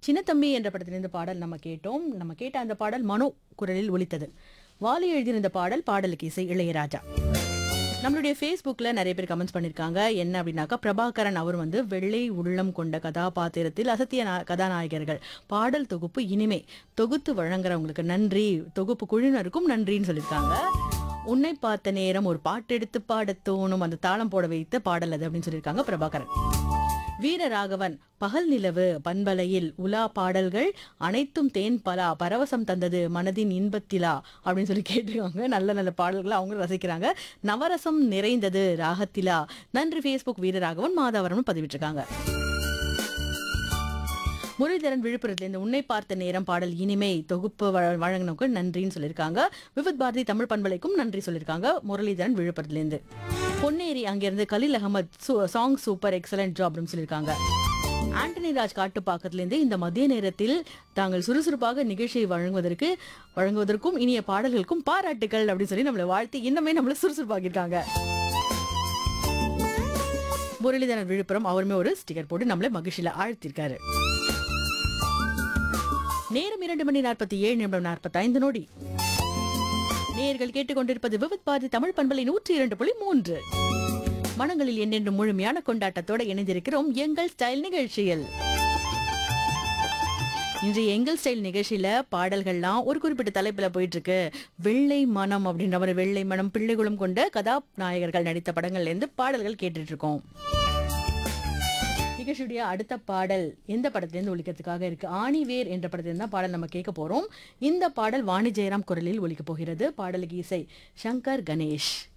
சின்னத்தம்பி என்ற படத்திலிருந்து பாடல் நம்ம கேட்டோம் நம்ம கேட்ட அந்த பாடல் மனோ குரலில் ஒலித்தது வாலி எழுதியிருந்த பாடல் பாடலுக்கு இசை இளையராஜா நம்மளுடைய ஃபேஸ்புக்கில் நிறைய பேர் கமெண்ட்ஸ் பண்ணியிருக்காங்க என்ன அப்படின்னாக்கா பிரபாகரன் அவர் வந்து வெள்ளை உள்ளம் கொண்ட கதாபாத்திரத்தில் அசத்திய நா- கதாநாயகர்கள் பாடல் தொகுப்பு இனிமே தொகுத்து வழங்குறவங்களுக்கு நன்றி தொகுப்பு குழுவினருக்கும் நன்றின்னு சொல்லியிருக்காங்க உன்னை பார்த்த நேரம் ஒரு பாட்டு எடுத்து பாடத் தோணும் அந்த தாளம் போட வைத்த பாடல் அது அப்படின்னு சொல்லியிருக்காங்க பிரபாகரன் வீரராகவன் பகல் நிலவு பண்பலையில் உலா பாடல்கள் அனைத்தும் தேன் பலா பரவசம் தந்தது மனதின் இன்பத்திலா அப்படின்னு சொல்லி கேட்டிருக்காங்க நல்ல நல்ல பாடல்களை அவங்க ரசிக்கிறாங்க நவரசம் நிறைந்தது ராகத்திலா நன்றி ஃபேஸ்புக் வீரராகவன் மாதாவரம் பதிவிட்டிருக்காங்க முரளிதரன் விழுப்புரத்துல உன்னை பார்த்த நேரம் பாடல் இனிமை தொகுப்பு வழ- வழங்கினவங்க நன்றின்னு சொல்லியிருக்காங்க விவித் பாரதி தமிழ் பண்பலைக்கும் நன்றி சொல்லியிருக்காங்க முரளிதரன் விழுப்புரத்துலேருந்து பொன்னேரி அங்கிருந்து Khaleel Ahmed song super excellent job அப்படின்னு சொல்லியிருக்காங்க ஆண்டனி ராஜ் காட்டுப்பாக்கத்திலிருந்து இந்த மதிய நேரத்தில் தாங்கள் சுறுசுறுப்பாக நிகழ்ச்சியை வழங்குவதற்கு வழங்குவதற்கும் இனிய பாடல்களுக்கும் பாராட்டுகள் அப்படின்னு சொல்லி நம்மளை வாழ்த்தி இன்னுமே நம்மளை சுறுசுறுப்பாக்கியிருக்காங்க முரளிதரன் விழுப்புரம் அவருமே ஒரு ஸ்டிக்கர் போட்டு நம்மளை மகிழ்ச்சியில ஆழ்த்திருக்காரு நேரம் இரண்டு மணி நாற்பத்தி ஏழு நிமிடம் நாற்பத்தி ஐந்து நொடி நேர்கள் கேட்டுக்கொண்டிருப்பது விவித் பாரதி தமிழ் பண்பலை நூற்றி இரண்டு புள்ளி மூன்று மனங்களில் என்னென்று முழுமையான கொண்டாட்டத்தோட இணைந்திருக்கிறோம் எங்கள் ஸ்டைல் நிகழ்ச்சியில் இன்றைய எங்கள் ஸ்டைல் நிகழ்ச்சியில பாடல்கள்லாம் ஒரு குறிப்பிட்ட தலைப்புல போயிட்டு இருக்கு வெள்ளை மனம் அப்படின்ற ஒரு வெள்ளை மனம் பிள்ளைகளும் கொண்ட கதாநாயகர்கள் நடித்த படங்கள்ல இருந்து பாடல்கள் கேட்டுட்டு இருக்கோம் நிகழ்ச்சியுடைய அடுத்த பாடல் எந்த படத்திலிருந்து ஒலிக்கிறதுக்காக இருக்கு ஆணிவேர் என்ற படத்திலிருந்து தான் பாடல் நம்ம கேட்க போறோம் இந்த பாடல் வாணி ஜெயராம் குரலில் ஒலிக்க போகிறது பாடலுக்கு இசை சங்கர் கணேஷ்